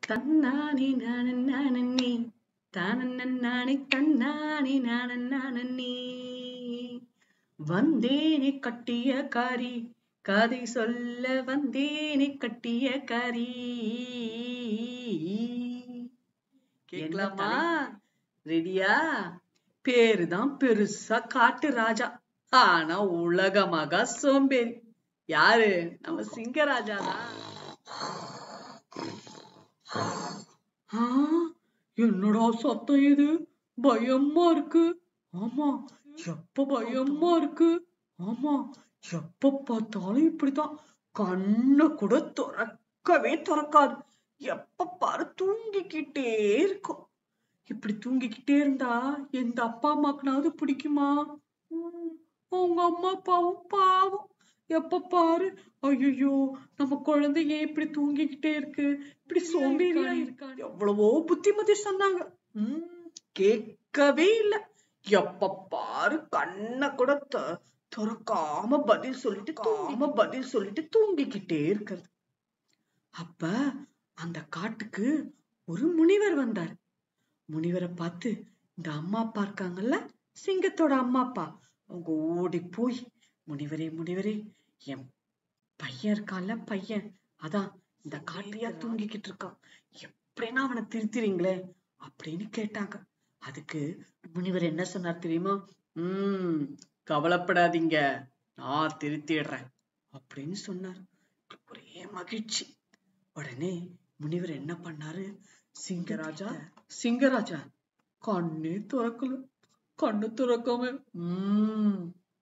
தன்னானே நானே தானே தன்னானே நானே வந்தேனே கட்டிய காரி கதை சொல்ல வந்தேனே கட்டிய காரி கேட்கலாமா ரெடியா பேருதான் பெருசா காட்டு ராஜா ஆனா உலகமாக சோம்பேறி யாரு நம்ம சிங்கராஜா தான் ஆ, என்னடா சத்தம் இது பயமா இருக்கு ஆமா எப்ப பயமா இருக்கு ஆமா எப்ப பார்த்தாலும் இப்படிதான் கண்ணை கூட திறக்கவே திறக்காது எப்ப பாரு தூங்கிக்கிட்டே இருக்கும் இப்படி தூங்கிக்கிட்டே இருந்தா எந்த அப்பா அம்மாக்குனாவது பிடிக்குமா உம், அவங்க அம்மா அப்பாவும் பாவம் எப்ப பாரு ஐயோ நம்ம குழந்தை ஏன் இப்படி தூங்கிக்கிட்டே இருக்கு இப்படி சோம்பேறியா இருக்கா எவ்வளவோ புத்திமதி சொன்னாங்க உம் கேட்கவே இல்ல எப்ப பாரு கண்ணை கூட த- திறக்காம பதில் சொல்லிட்டு காம பதில் சொல்லிட்டு தூங்கிக்கிட்டே இருக்கிறது அப்ப அந்த காட்டுக்கு ஒரு முனிவர் வந்தார் முனிவரை பார்த்து இந்த அம்மா அப்பா இருக்காங்கல்ல சிங்கத்தோட அம்மா அப்பா அவங்க ஓடி போய் முனிவரே முனிவரே என் பையன் இருக்கான்ல பையன் அதான் இந்த காட்டியா தூங்கிக்கிட்டு இருக்கான் எப்படின்னா அவனை திருத்திறீங்களே அப்படின்னு கேட்டாங்க அதுக்கு முனிவர் என்ன சொன்னார் தெரியுமா உம் கவலைப்படாதீங்க நான் திருத்திடுறேன் அப்படின்னு சொன்னார் ஒரே மகிழ்ச்சி உடனே முனிவர் என்ன பண்ணாரு சிங்கராஜா சிங்கராஜா கண்ணே திறக்கல கண்ணு திறக்காம உம்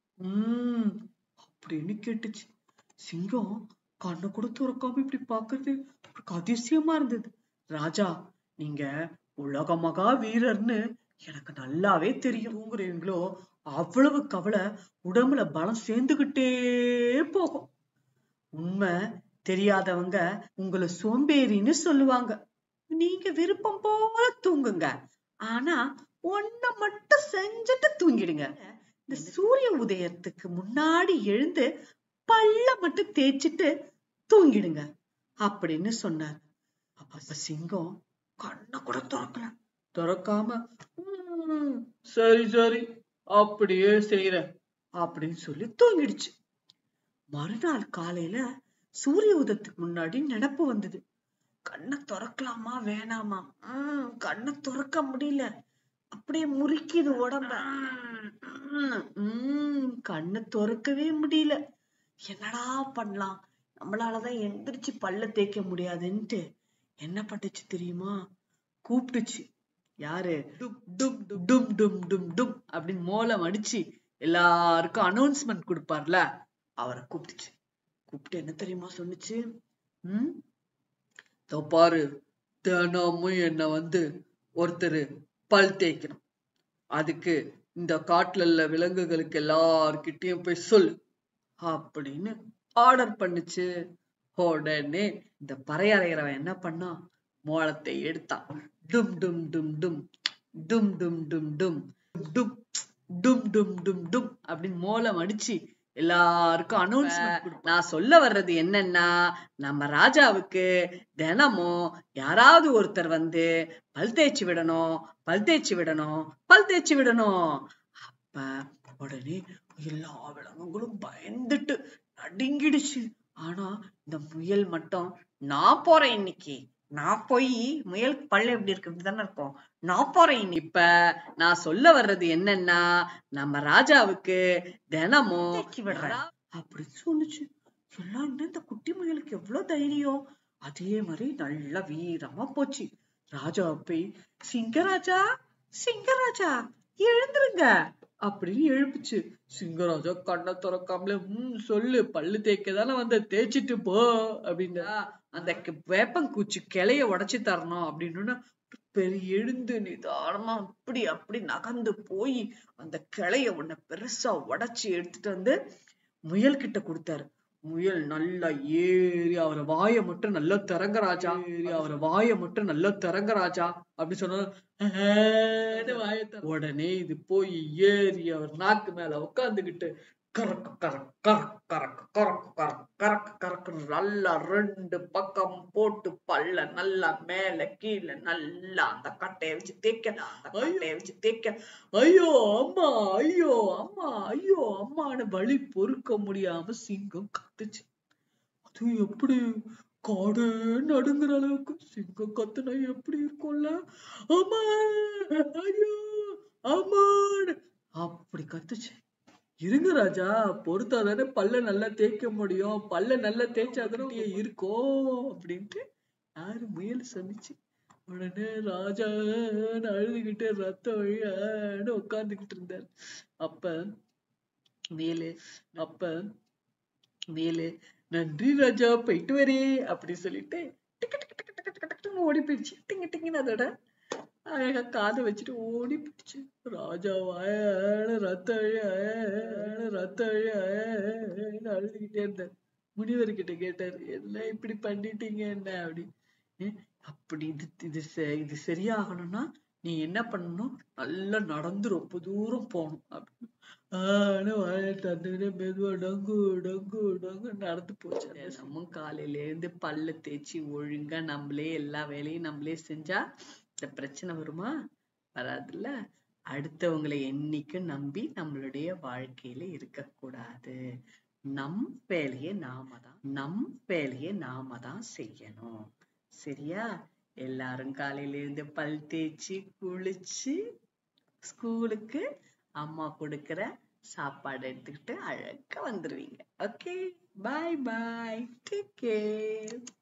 உம் அப்படின்னு கேட்டுச்சு சிங்கம் கண்ணை கூட திறக்காம இப்படி பாக்குறது அவருக்கு அதிசயமா இருந்தது ராஜா நீங்க உலக மகா வீரர்னு எனக்கு நல்லாவே தெரியும் தூங்குறீங்களோ அவ்வளவு கவலை உடம்புல பலம் சேர்ந்துகிட்டே போகும் உண்மை தெரியாதவங்க உங்களை சோம்பேறின்னு சொல்லுவாங்க நீங்க விருப்பம் போல தூங்குங்க ஆனா ஒண்ண மட்டும் செஞ்சுட்டு தூங்கிடுங்க இந்த சூரிய உதயத்துக்கு முன்னாடி எழுந்து பல்ல மட்டும் தேய்ச்சிட்டு தூங்கிடுங்க அப்படின்னு சொன்னார் அப்ப சிங்கம் கண்ணை கூட திறக்கல திறக்காம "ம், சரி சரி அப்படியே செய்யறேன் அப்படின்னு சொல்லி தூங்கிடுச்சு மறுநாள் காலையில சூரிய உதயத்துக்கு முன்னாடி நினப்பு வந்தது கண்ணை திறக்கலாமா வேணாமா உம் கண்ணை திறக்க முடியல அப்படியே முறிக்குது உடம்ப உம், உம், கண்ணை திறக்கவே முடியல என்னடா பண்ணலாம் நம்மளாலதான் எந்திரிச்சு பல்ல தேய்க்க முடியாதுன்ட்டு என்ன பண்ணுச்சு தெரியுமா கூப்பிட்டுச்சு யாரு டும் டும் டும் டும் டும் டும் டும் அப்படின்னு மோளம் அடிச்சு எல்லாருக்கும் அனௌன்ஸ்மெண்ட் கொடுப்பார்ல அவரை கூப்பிட்டுச்சு கூப்பிட்டு என்ன தெரியுமா சொன்னுச்சு ம் இதோ பாரு தினமும் என்ன வந்து ஒருத்தர் பல் தேய்க்கணும் அதுக்கு இந்த காட்டுல உள்ள விலங்குகளுக்கு எல்லார்கிட்டயும் போய் சொல்லு அப்படின்னு ஆர்டர் பண்ணுச்சு உடனே இந்த பறையறைகிறவன் என்ன பண்ணான் மோளத்தை எடுத்தான் டும் டும் டும் டும் டும் டும் டும் டும் டும் டும் டும் டும் டும் அப்படின்னு மோளம் அடிச்சு எல்லாருக்கும் அனௌன்ஸ்மெண்ட் நான் சொல்ல வர்றது என்னன்னா நம்ம ராஜாவுக்கு தினமும் யாராவது ஒருத்தர் வந்து பல் தேய்ச்சி விடணும் பல் தேய்ச்சி விடணும் பல் தேய்ச்சி விடணும் அப்ப உடனே எல்லா விலங்குகளும் பயந்துட்டு நடுங்கிடுச்சு ஆனா இந்த முயல் மட்டும் நான் போறேன் இன்னைக்கு நான் போய் முயல் பல்லு எப்படி இருக்கு தானே இருக்கும் நான் போறேன் இன்னி- இப்ப நான் சொல்ல வர்றது என்னன்னா நம்ம ராஜாவுக்கு தினமும் தேய்ச்சி விடுறேன் அப்படின்னு சொன்னுச்சு எல்லாம் என்ன இந்த குட்டி முயலுக்கு எவ்வளவு தைரியம் அதே மாதிரி நல்லா வீரமா போச்சு ராஜா போய் சிங்கராஜா சிங்கராஜா எழுந்துருங்க அப்படின்னு எழுப்புச்சு சிங்கராஜா கண்ணை திறக்காமலே ம் சொல்லு பல்லு தேய்க்க தானே வந்த தேய்ச்சிட்டு போ அப்படின்னா அந்த கி- வேப்பங்குச்சி கிளைய உடைச்சு தரணும் அப்படின்னு பெரிய எழுந்து நிதானமா அப்படி அப்படி நகர்ந்து போய் அந்த கிளைய உன்னை பெருசா உடைச்சு எடுத்துட்டு வந்து முயல் கிட்ட கொடுத்தாரு முயல் நல்லா ஏறி அவரை வாயை மட்டும் நல்லா திறங்க ராஜா ஏறி அவரை வாயை மட்டும் நல்லா திறங்க ராஜா அப்படி சொன்னா வாயை உடனே இது போய் ஏறி அவர் நாக்கு மேல உட்காந்துக்கிட்டு கறக்கு கறக்கு கறக்கு கறக்கு கறக்கு கறக்கு கறக்கு கறக்குன்னு நல்லா ரெண்டு பக்கம் போட்டு பல்ல நல்லா மேல கீழே நல்லா அந்த கட்டைய வச்சு தேய்க்க அந்த கட்டைய வச்சு தேய்க்க ஐயோ அம்மா ஐயோ அம்மா ஐயோ அம்மான்னு வலி பொறுக்க முடியாம சிங்கம் கத்துச்சு அது எப்படி காடே நடுங்குற அளவுக்கு சிங்கம் கத்துனா எப்படி இருக்கும்ல அம்மா ஐயோ அம்மான்னு அப்படி கத்துச்சு இருங்க ராஜா பொறுத்தாதானே பல்ல நல்லா தேய்க்க முடியும் பல்ல நல்லா தேய்ச்சாதானே இருக்கும் அப்படின்ட்டு யாரு முயல் சொன்னிச்சு உடனே ராஜா அழுதுகிட்டு ரத்த வழியான்னு உட்கார்ந்துகிட்டு இருந்தார் அப்ப மேலு அப்ப மேலு நன்றி ராஜா போயிட்டு வரே அப்படி சொல்லிட்டு டிக்கு டிக்கு டிக்கு டிக்கு டிக்கு டிக்குன்னு ஓடி போயிடுச்சு டிங்கு டிங்குன்னு அதோட அழகா காதை வச்சுட்டு ஓடி போயிடுச்சு ராஜா வாயாட ரத்த அழி அழ ரத்த அழி அழன்னு அழுதுகிட்டே இருந்தார் முனிவர்கிட்ட கேட்டார் என்ன இப்படி பண்ணிட்டீங்க என்ன அப்படி "ஏ, அப்படி இது இது செ- இது சரியாகணும்னா நீ என்ன பண்ணணும் நல்லா நடந்து ரொம்ப தூரம் போகணும் அப்படின்னு ஆனா வாயை தந்துக்கிட்டே மெதுவா டங்கு டங்கு டங்கு நடந்து போச்சு நம்ம காலையில இருந்து பல்ல தேய்ச்சி ஒழுங்கா நம்மளே எல்லா வேலையும் நம்மளே செஞ்சா இந்த பிரச்சனை வருமா வராதுல்ல அடுத்தவங்களை என்னைக்கும் நம்பி நம்மளுடைய வாழ்க்கையில இருக்கக்கூடாது நம் வேலையை நாம தான் நம் வேலையை நாம தான் செய்யணும் சரியா எல்லாரும் காலையில இருந்து பல் தேய்ச்சி குளிச்சு ஸ்கூலுக்கு அம்மா கொடுக்கிற சாப்பாடு எடுத்துக்கிட்டு அழகா வந்துருவீங்க okay bye bye take care